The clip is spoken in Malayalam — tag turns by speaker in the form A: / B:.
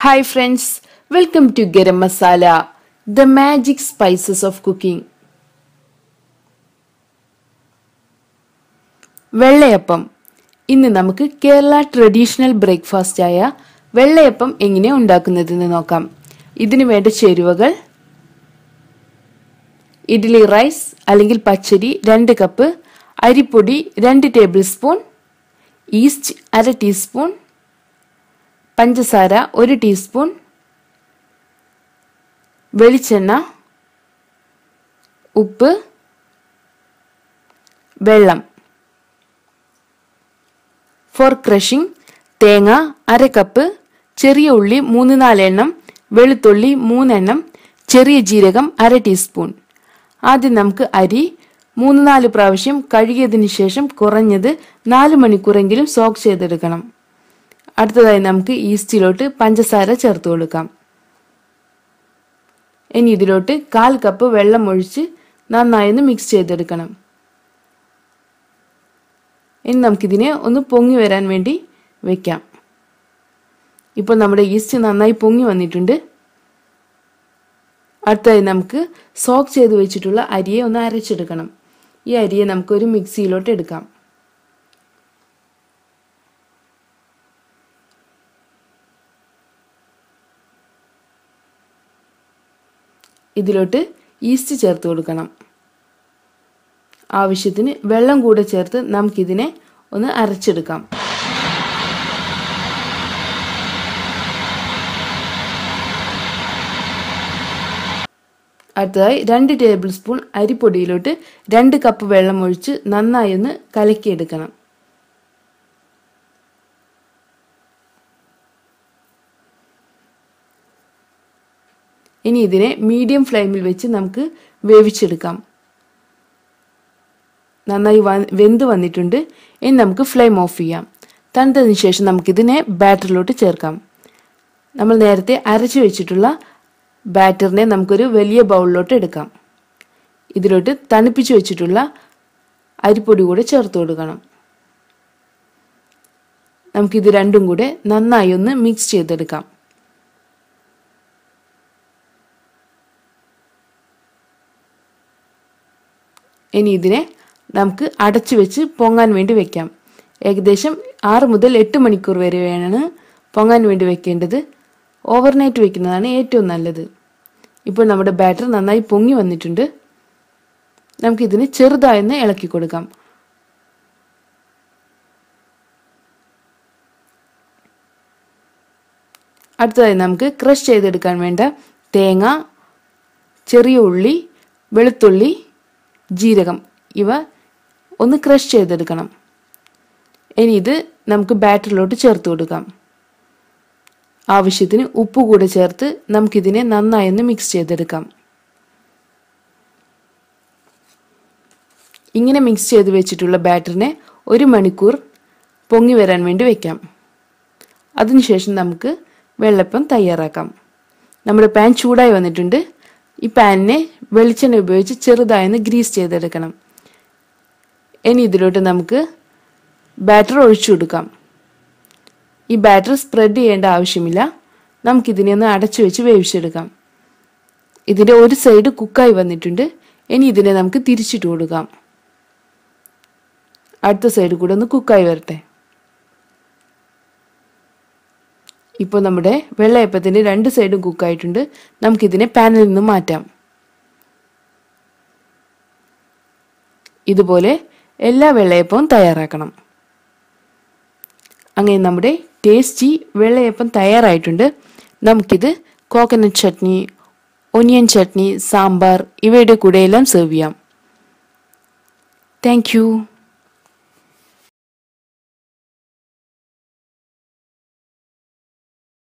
A: hi friends welcome to Garam Masala the magic spices of cooking vellayappam ഇന്ന് നമുക്ക് കേരള ട്രഡീഷണൽ ബ്രേക്ക്ഫാസ്റ്റ് ആയ വെള്ളയപ്പം എങ്ങനെ ഉണ്ടാക്കുന്നതെന്ന് നോക്കാം ഇതിനു വേണ്ട ചേരുവകൾ ഇഡ്ഡലി റൈസ് അല്ലെങ്കിൽ പച്ചരി രണ്ട് കപ്പ് അരിപ്പൊടി രണ്ട് ടേബിൾ സ്പൂൺ ഈസ്റ്റ് അര ടീസ്പൂൺ പഞ്ചസാര ഒരു ടീസ്പൂൺ വെളിച്ചെണ്ണ ഉപ്പ് വെള്ളം ഫോർ ക്രഷിംഗ് തേങ്ങ അര കപ്പ് ചെറിയ ഉള്ളി മൂന്ന് നാലെണ്ണം വെളുത്തുള്ളി മൂന്നെണ്ണം ചെറിയ ജീരകം അര ടീസ്പൂൺ ആദ്യം നമുക്ക് അരി മൂന്ന് നാല് പ്രാവശ്യം കഴുകിയതിനു ശേഷം കുറഞ്ഞത് നാല് മണിക്കൂറെങ്കിലും സോക്ക് ചെയ്തെടുക്കണം അടുത്തതായി നമുക്ക് ഈസ്റ്റിലോട്ട് പഞ്ചസാര ചേർത്ത് കൊടുക്കാം ഇനി ഇതിലോട്ട് കാൽ കപ്പ് വെള്ളം ഒഴിച്ച് നന്നായി ഒന്ന് മിക്സ് ചെയ്തെടുക്കണം ഇനി നമുക്കിതിനെ ഒന്ന് പൊങ്ങി വരാൻ വേണ്ടി വെക്കാം ഇപ്പോൾ നമ്മുടെ ഈസ്റ്റ് നന്നായി പൊങ്ങി വന്നിട്ടുണ്ട് അടുത്തതായി നമുക്ക് സോക്ക് ചെയ്ത് വെച്ചിട്ടുള്ള അരിയെ ഒന്ന് അരച്ചെടുക്കണം ഈ അരിയെ നമുക്കൊരു മിക്സിയിലോട്ട് എടുക്കാം ഇതിലോട്ട് ഈസ്റ്റ് ചേർത്ത് കൊടുക്കണം ആവശ്യത്തിന് വെള്ളം കൂടെ ചേർത്ത് നമുക്കിതിനെ ഒന്ന് അരച്ചെടുക്കാം അടുത്തതായി രണ്ട് ടേബിൾ സ്പൂൺ അരിപ്പൊടിയിലോട്ട് രണ്ട് കപ്പ് വെള്ളം ഒഴിച്ച് നന്നായി ഒന്ന് കലക്കിയെടുക്കണം ഇനി ഇതിനെ മീഡിയം ഫ്ലെയിമിൽ വെച്ച് നമുക്ക് വേവിച്ചെടുക്കാം നന്നായി വെന്ത് വന്നിട്ടുണ്ട് ഇനി നമുക്ക് ഫ്ലെയിം ഓഫ് ചെയ്യാം തണുത്തതിന് ശേഷം നമുക്കിതിനെ ബാറ്ററിലോട്ട് ചേർക്കാം നമ്മൾ നേരത്തെ അരച്ചു വെച്ചിട്ടുള്ള ബാറ്ററിനെ നമുക്കൊരു വലിയ ബൗളിലോട്ട് എടുക്കാം ഇതിലോട്ട് തണുപ്പിച്ച് വെച്ചിട്ടുള്ള അരിപ്പൊടി കൂടെ ചേർത്ത് കൊടുക്കണം നമുക്കിത് രണ്ടും കൂടെ നന്നായി ഒന്ന് മിക്സ് ചെയ്തെടുക്കാം ഇനി ഇതിനെ നമുക്ക് അടച്ചു വെച്ച് പൊങ്ങാൻ വേണ്ടി വെക്കാം ഏകദേശം ആറ് മുതൽ എട്ട് മണിക്കൂർ വരെയാണ് പൊങ്ങാൻ വേണ്ടി വെക്കേണ്ടത് ഓവർനൈറ്റ് വെക്കുന്നതാണ് ഏറ്റവും നല്ലത് ഇപ്പോൾ നമ്മുടെ ബാറ്റർ നന്നായി പൊങ്ങി വന്നിട്ടുണ്ട് നമുക്കിതിന് ചെറുതായൊന്ന് ഇളക്കി കൊടുക്കാം അടുത്തതായി നമുക്ക് ക്രഷ് ചെയ്തെടുക്കാൻ വേണ്ട തേങ്ങ ചെറിയ ഉള്ളി വെളുത്തുള്ളി ജീരകം ഇവ ഒന്ന് ക്രഷ് ചെയ്തെടുക്കണം ഇനി ഇത് നമുക്ക് ബാറ്ററിലോട്ട് ചേർത്ത് കൊടുക്കാം ആവശ്യത്തിന് ഉപ്പ് കൂടെ ചേർത്ത് നമുക്കിതിനെ നന്നായി ഒന്ന് മിക്സ് ചെയ്തെടുക്കാം ഇങ്ങനെ മിക്സ് ചെയ്ത് വെച്ചിട്ടുള്ള ബാറ്ററിനെ ഒരു മണിക്കൂർ പൊങ്ങി വരാൻ വേണ്ടി വെക്കാം അതിനുശേഷം നമുക്ക് വെള്ളപ്പം തയ്യാറാക്കാം നമ്മുടെ പാൻ ചൂടായി വന്നിട്ടുണ്ട് ഈ പാനിനെ വെളിച്ചെണ്ണ ഉപയോഗിച്ച് ചെറുതായൊന്ന് ഗ്രീസ് ചെയ്തെടുക്കണം ഇനി ഇതിലോട്ട് നമുക്ക് ബാറ്റർ ഒഴിച്ചു കൊടുക്കാം ഈ ബാറ്റർ സ്പ്രെഡ് ചെയ്യേണ്ട ആവശ്യമില്ല നമുക്കിതിനെ ഒന്ന് അടച്ചു വെച്ച് വേവിച്ചെടുക്കാം ഇതിൻ്റെ ഒരു സൈഡ് കുക്കായി വന്നിട്ടുണ്ട് ഇനി ഇതിനെ നമുക്ക് തിരിച്ചിട്ട് കൊടുക്കാം അടുത്ത സൈഡ് കൂടെ ഒന്ന് കുക്കായി വരട്ടെ ഇപ്പോൾ നമ്മുടെ വെള്ളയപ്പത്തിൻ്റെ രണ്ട് സൈഡും കുക്കായിട്ടുണ്ട് നമുക്കിതിനെ പാനിൽ നിന്ന് മാറ്റാം ഇതുപോലെ എല്ലാ വെള്ളയപ്പവും തയ്യാറാക്കണം അങ്ങനെ നമ്മുടെ ടേസ്റ്റി വെള്ളയപ്പം തയ്യാറായിട്ടുണ്ട് നമുക്കിത് coconut chutney onion chutney sambar ഇവയുടെ കൂടെയെല്ലാം സെർവ് ചെയ്യാം താങ്ക്